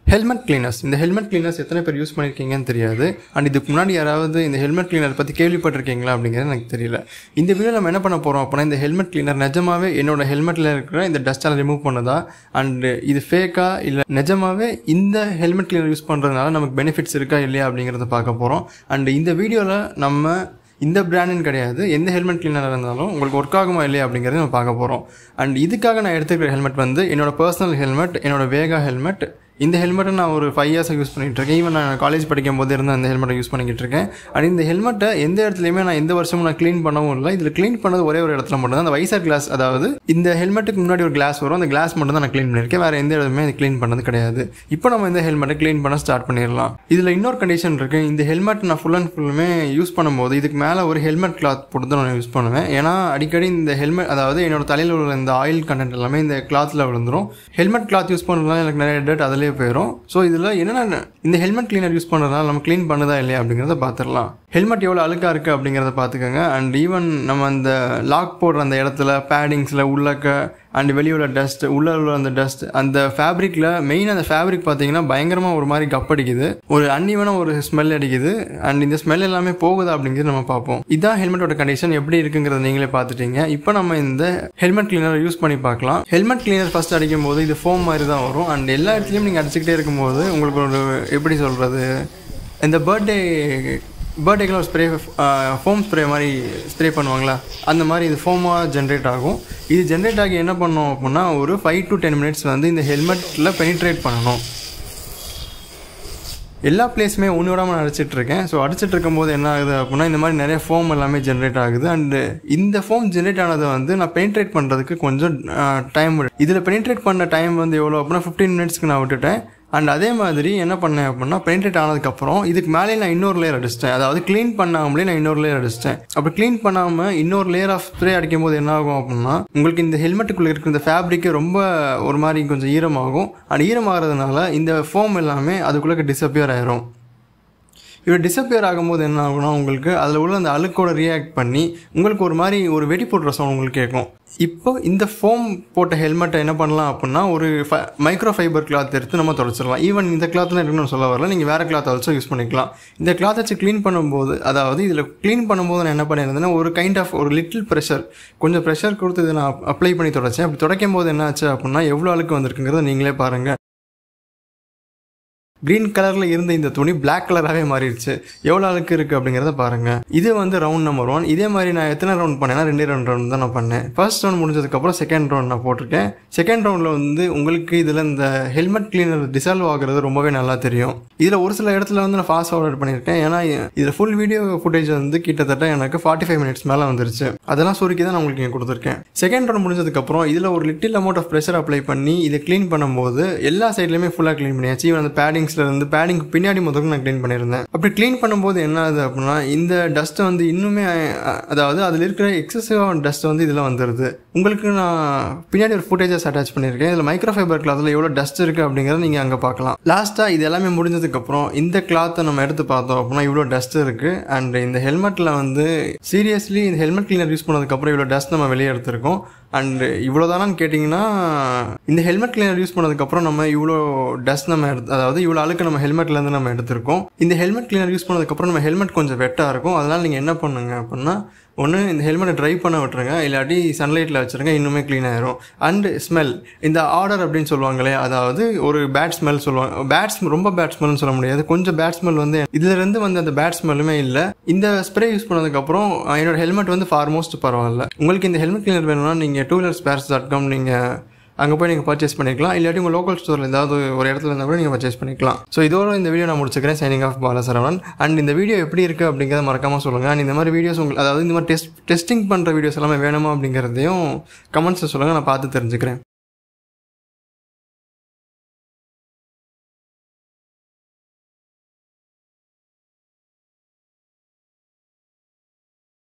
helmet cleaners இந்த helmet cleaners எத்தனை பேர் யூஸ் பண்ணியிருக்கீங்கன்னு தெரியாது அண்ட் இதுக்கு முன்னாடி யாராவது இந்த ஹெல்மெட் கிளீனர் பற்றி கேள்விப்பட்டிருக்கீங்களா அப்படிங்கிறது எனக்கு தெரியல இந்த வீடியோ நம்ம என்ன பண்ண போகிறோம் அப்படின்னா இந்த ஹெல்மெட் கிளீனர் நிஜமாவே என்னோட ஹெல்மெட்டில் இருக்கிற இந்த டஸ்ட்டால் ரிமூவ் பண்ணதா அண்ட் இது ஃபேக்கா இல்லை நிஜமாவே இந்த ஹெல்மெட் கிளீனர் யூஸ் பண்ணுறதுனால நமக்கு பெனிஃபிட்ஸ் இருக்கா இல்லையா அப்படிங்கிறத பார்க்க போகிறோம் அண்ட் இந்த வீடியோவில் நம்ம இந்த பிராண்டுன்னு கிடையாது எந்த ஹெல்மெட் கிளீனராக இருந்தாலும் உங்களுக்கு ஒர்க் ஆகுமா இல்லையா அப்படிங்கிறத நம்ம பார்க்க போகிறோம் அண்ட் இதுக்காக நான் எடுத்துக்கிற ஹெல்மெட் வந்து என்னோட பர்சனல் ஹெல்மெட் என்னோட வேகா ஹெல்மெட் இந்த ஹெல்மெட்டை நான் ஒரு ஃபைவ் இயர்ஸாக யூஸ் பண்ணிகிட்டு இருக்கேன் ஈவன் நான் காலேஜ் படிக்கும் போது இருந்து அந்த ஹெல்மெட்டை யூஸ் பண்ணிக்கிட்டு இருக்கேன் அண்ட் இந்த ஹெல்மெட்டை எந்த இடத்துலையுமே நான் எந்த வருஷமும் நான் க்ளீன் பண்ணவும் இல்லை இதில் க்ளீன் பண்ணது ஒரே ஒரு இடத்துல மட்டும் தான் அந்த வைசர் கிளாஸ் அதாவது இந்த ஹெல்மெட்டுக்கு முன்னாடி ஒரு கிளாஸ் வரும் அந்த கிளாஸ் மட்டும் தான் நான் க்ளீன் பண்ணியிருக்கேன் வேறு எந்த இடத்துமே இது க்ளீன் பண்ணது கிடையாது இப்போ நம்ம இந்த ஹெல்மெட்டை க்ளீன் பண்ண ஸ்டார்ட் பண்ணிடலாம் இதில் இன்னொரு கண்டிஷன் இருக்குது இந்த ஹெல்மெட் நான் ஃபுல் அண்ட் ஃபுல்லுமே யூஸ் பண்ணும்போது இதுக்கு மேலே ஒரு ஹெல்மெட் கிளாத் போட்டு தான் நான் யூஸ் பண்ணுவேன் ஏன்னா அடிக்கடி இந்த ஹெல்மெட் அதாவது என்னோட தலையில் உள்ள இந்த ஆயில் கண்டென்ட் எல்லாமே இந்த கிளாத்தில் விழுந்துரும் ஹெல்மெட் கிளாத் யூஸ் பண்ணுறதுனால எனக்கு நிறைய டேட் அதிலே போயிடும் ஸோ இதில் என்னென்ன இந்த ஹெல்மெட் கிளீனர் யூஸ் பண்ணுறதுனால நம்ம க்ளீன் பண்ணுதா இல்லையா அப்படிங்கிறத பார்த்துடலாம் ஹெல்மெட் எவ்வளோ அழுக்காக இருக்குது அப்படிங்கிறத பார்த்துக்கோங்க அண்ட் ஈவன் நம்ம அந்த லாக் போடுற அந்த இடத்துல பேடிங்ஸில் உள்ளக்க அண்ட் வெளியே உள்ள டஸ்ட் உள்ள உள்ள அந்த டஸ்ட் அந்த ஃபேப்ரிக்கில் மெயின் அந்த ஃபேப்ரிக் பார்த்தீங்கன்னா பயங்கரமாக ஒரு மாதிரி கப்படிக்குது ஒரு அன்னிவனாக ஒரு ஸ்மெல் அடிக்குது அண்ட் இந்த ஸ்மெல் எல்லாமே போகுதா அப்படிங்கிறது நம்ம பார்ப்போம் இதான் ஹெல்மெட்டோட கண்டிஷன் எப்படி இருக்குங்கிறத நீங்களே பார்த்துட்டீங்க இப்போ நம்ம இந்த ஹெல்மெட் கிளீனரை யூஸ் பண்ணி பார்க்கலாம் ஹெல்மெட் கிளீனர் ஃபர்ஸ்ட் அடிக்கும் போது இது ஃபோம் மாதிரி தான் வரும் அண்ட் எல்லா இடத்துலையும் நீங்கள் அடிச்சுக்கிட்டே இருக்கும்போது உங்களுக்கு ஒரு எப்படி சொல்கிறது இந்த பர்த்டே பர்த்டேக்கெலாம் ஒரு ஸ்ப்ரே ஃபோம் ஸ்ப்ரே மாதிரி ஸ்ப்ரே பண்ணுவாங்களா அந்த மாதிரி இது ஃபோமாக ஜென்ரேட் ஆகும் இது ஜென்ரேட் ஆகி என்ன பண்ணோம் அப்படின்னா ஒரு ஃபைவ் டு டென் மினிட்ஸ் வந்து இந்த ஹெல்மெட்டில் பெனிட்ரேட் பண்ணணும் எல்லா பிளேஸுமே ஒன்று விடாமல் நான் அடிச்சிட்டு இருக்கேன் ஸோ அடிச்சிட்டு இருக்கும்போது என்ன ஆகுது அப்படின்னா இந்த மாதிரி நிறைய ஃபோம் எல்லாமே ஜென்ரேட் ஆகுது அண்டு இந்த ஃபோம் ஜென்ரேட் ஆனதை வந்து நான் பெனிட்ரேட் பண்ணுறதுக்கு கொஞ்சம் டைம் இதில் பெனிட்ரேட் பண்ண டைம் வந்து எவ்வளோ அப்படின்னா ஃபிஃப்டீன் மினிட்ஸ்க்கு நான் விட்டுட்டேன் அண்ட் அதே மாதிரி என்ன பண்ணேன் அப்படின்னா பெயிண்டட் ஆனதுக்கப்புறம் இதுக்கு மேலே நான் இன்னொரு லேயர் அடிச்சிட்டேன் அதாவது க்ளீன் பண்ணாமலே நான் இன்னொரு லேயர் அடிச்சிட்டேன் அப்படி க்ளீன் பண்ணாமல் இன்னொரு லேயர் ஆஃப் ஸ்ப்ரே அடிக்கும் போது என்ன ஆகும் அப்படின்னா உங்களுக்கு இந்த ஹெல்மெட்டுக்குள்ளே இருக்கிற இந்த ஃபேப்ரிக்கே ரொம்ப ஒரு மாதிரி கொஞ்சம் ஈரமாகும் அண்ட் ஈரமாகிறதுனால இந்த ஃபோம் எல்லாமே அதுக்குள்ளே டிஸப்பியர் ஆயிரும் இவர் டிஸப்பியர் ஆகும்போது என்ன ஆகும்னா உங்களுக்கு அதில் உள்ள அந்த அழுக்கோட ரியாக்ட் பண்ணி உங்களுக்கு ஒரு மாதிரி ஒரு வெடி போடுற சவுண்ட் உங்களுக்கு கேட்கும் இப்போ இந்த ஃபோம் போட்ட ஹெல்மெட்டை என்ன பண்ணலாம் அப்படின்னா ஒரு மைக்ரோ ஃபைபர் கிளாத் எடுத்து நம்ம தொடச்சிடலாம் ஈவன் இந்த கிளாத்லாம் இருக்குன்னு சொல்ல வரல நீங்கள் வேறு கிளாத் ஆல்சோ யூஸ் பண்ணிக்கலாம் இந்த கிளாத் வச்சு க்ளீன் பண்ணும்போது அதாவது இதில் க்ளீன் பண்ணும்போது நான் என்ன பண்ணியிருந்தேன்னா ஒரு கைண்ட் ஆஃப் ஒரு லிட்டில் ப்ரெஷர் கொஞ்சம் ப்ரெஷர் கொடுத்து இதை நான் அப்ளை பண்ணி தொடச்சேன் அப்படி தொடக்கும் போது என்ன ஆச்சு அப்படின்னா எவ்வளோ அழுக்கு வந்திருக்குங்கிறத நீங்களே பாருங்கள் க்ரீன் கலரில் இருந்த இந்த துணி பிளாக் கலராகவே மாறிடுச்சு எவ்வளோ அழுக்கு இருக்குது அப்படிங்கிறத பாருங்கள் இது வந்து ரவுண்ட் நம்பர் ஒன் இதே மாதிரி நான் எத்தனை ரவுண்ட் பண்ணேன்னா ரெண்டே ரெண்டு ரவுண்ட் தான் நான் பண்ணேன் ஃபர்ஸ்ட் ரவுண்ட் முடிஞ்சதுக்கப்புறம் செகண்ட் ரவுண்ட் நான் போட்டிருக்கேன் செகண்ட் ரவுண்டில் வந்து உங்களுக்கு இதில் இந்த ஹெல்மெட் கிளீனர் டிசால்வ் ஆகுறது ரொம்பவே நல்லா தெரியும் இதில் ஒரு சில இடத்துல வந்து நான் ஃபாஸ்ட் ஃபார்வர்ட் பண்ணியிருக்கேன் ஏன்னா இதில் ஃபுல் வீடியோ ஃபுட்டேஜ் வந்து கிட்டத்தட்ட எனக்கு ஃபார்ட்டி ஃபைவ் மினிட்ஸ் மேலே வந்துருச்சு அதெல்லாம் சுருக்கி தான் நான் உங்களுக்கு இங்கே கொடுத்துருக்கேன் செகண்ட் ரவுண்ட் முடிஞ்சதுக்கப்புறம் இதில் ஒரு little amount of pressure apply பண்ணி இதை க்ளீன் பண்ணும்போது எல்லா சைட்லையுமே ஃபுல்லாக க்ளீன் பண்ணியாச்சு ஈவன் அந்த பேடிங் பேடிங்ஸில் இருந்து பேடிங் பின்னாடி முதல்ல நான் க்ளீன் பண்ணியிருந்தேன் அப்படி க்ளீன் பண்ணும்போது என்ன ஆகுது அப்படின்னா இந்த டஸ்ட்டை வந்து இன்னுமே அதாவது அதில் இருக்கிற எக்ஸசிவான டஸ்ட் வந்து இதில் வந்துடுது உங்களுக்கு நான் பின்னாடி ஒரு ஃபுட்டேஜஸ் அட்டாச் பண்ணியிருக்கேன் இதில் மைக்ரோ ஃபைபர் கிளாத்தில் எவ்வளோ டஸ்ட் இருக்குது அப்படிங்கிறத நீங்கள் அங்கே பார்க்கலாம் லாஸ்ட்டாக இது எல்லாமே முடிஞ்சதுக்கப்புறம் இந்த கிளாத்தை நம்ம எடுத்து பார்த்தோம் அப்படின்னா இவ்வளோ டஸ்ட் இருக்குது அண்ட் இந்த ஹெல்மெட்டில் வந்து சீரியஸ்லி இந்த ஹெல்மெட் கிளீனர் யூஸ் பண்ணதுக்கப்புறம் இவ்வளோ டஸ்ட் நம்ம வெளியே எடுத்திருக்கோம் அண்ட் இவ்வளோதானான்னு கேட்டிங்கன்னா இந்த ஹெல்மெட் கிளீனர் யூஸ் பண்ணதுக்கப்புறம் நம்ம இவ்வளோ டஸ்ட் நம்ம எடுத்து அதாவது இவ்வளோ அழுக்கு நம்ம ஹெல்மெட்லேருந்து நம்ம எடுத்திருக்கோம் இந்த ஹெல்மெட் கிளீனர் யூஸ் பண்ணதுக்கப்புறம் நம்ம ஹெல்மெட் கொஞ்சம் வெட்டாக இருக்கும் அதனால் நீங்கள் என்ன பண்ணுங்க அப்படின்னா ஒன்று இந்த ஹெல்மெட்டை ட்ரை பண்ண விட்டுருங்க இல்லாட்டி சன்லைட்டில் வச்சுருங்க இன்னுமே க்ளீன் ஆயிரும் அண்டு ஸ்மெல் இந்த ஆர்டர் அப்படின்னு சொல்லுவாங்களே அதாவது ஒரு பேட் ஸ்மெல் சொல்லுவாங்க பேட் ரொம்ப பேட் ஸ்மெல்னு சொல்ல முடியாது கொஞ்சம் பேட் ஸ்மெல் வந்து இதுலேருந்து வந்து அந்த பேட் ஸ்மெல்லுமே இல்லை இந்த ஸ்ப்ரே யூஸ் பண்ணதுக்கப்புறம் என்னோட ஹெல்மெட் வந்து ஃபார்மோஸ்ட் பரவாயில்ல உங்களுக்கு இந்த ஹெல்மெட் கிளீனர் வேணும்னா நீங்கள் two wheeler spares dot com நீங்கள் அங்கே போய் நீங்கள் பர்ச்சேஸ் பண்ணிக்கலாம் இல்லாட்டி உங்கள் லோக்கல் ஸ்டோரில் ஏதாவது ஒரு இடத்துல இருந்தால் கூட நீங்கள் பர்ச்சேஸ் பண்ணிக்கலாம் ஸோ இதோட இந்த வீடியோ நான் முடிச்சுக்கிறேன் சைனிங் ஆஃப் பாலசரவன் அண்ட் இந்த வீடியோ எப்படி இருக்குது அப்படிங்கிறத மறக்காமல் சொல்லுங்கள் அண்ட் இந்த மாதிரி வீடியோஸ் உங்களுக்கு அதாவது இந்த மாதிரி டெஸ்ட் டெஸ்டிங் பண்ணுற வீடியோஸ் எல்லாமே வேணுமா அப்படிங்கிறதையும் கமெண்ட்ஸில் சொல்லுங்கள் நான் பார்த்து தெரிஞ்சுக்கிறேன்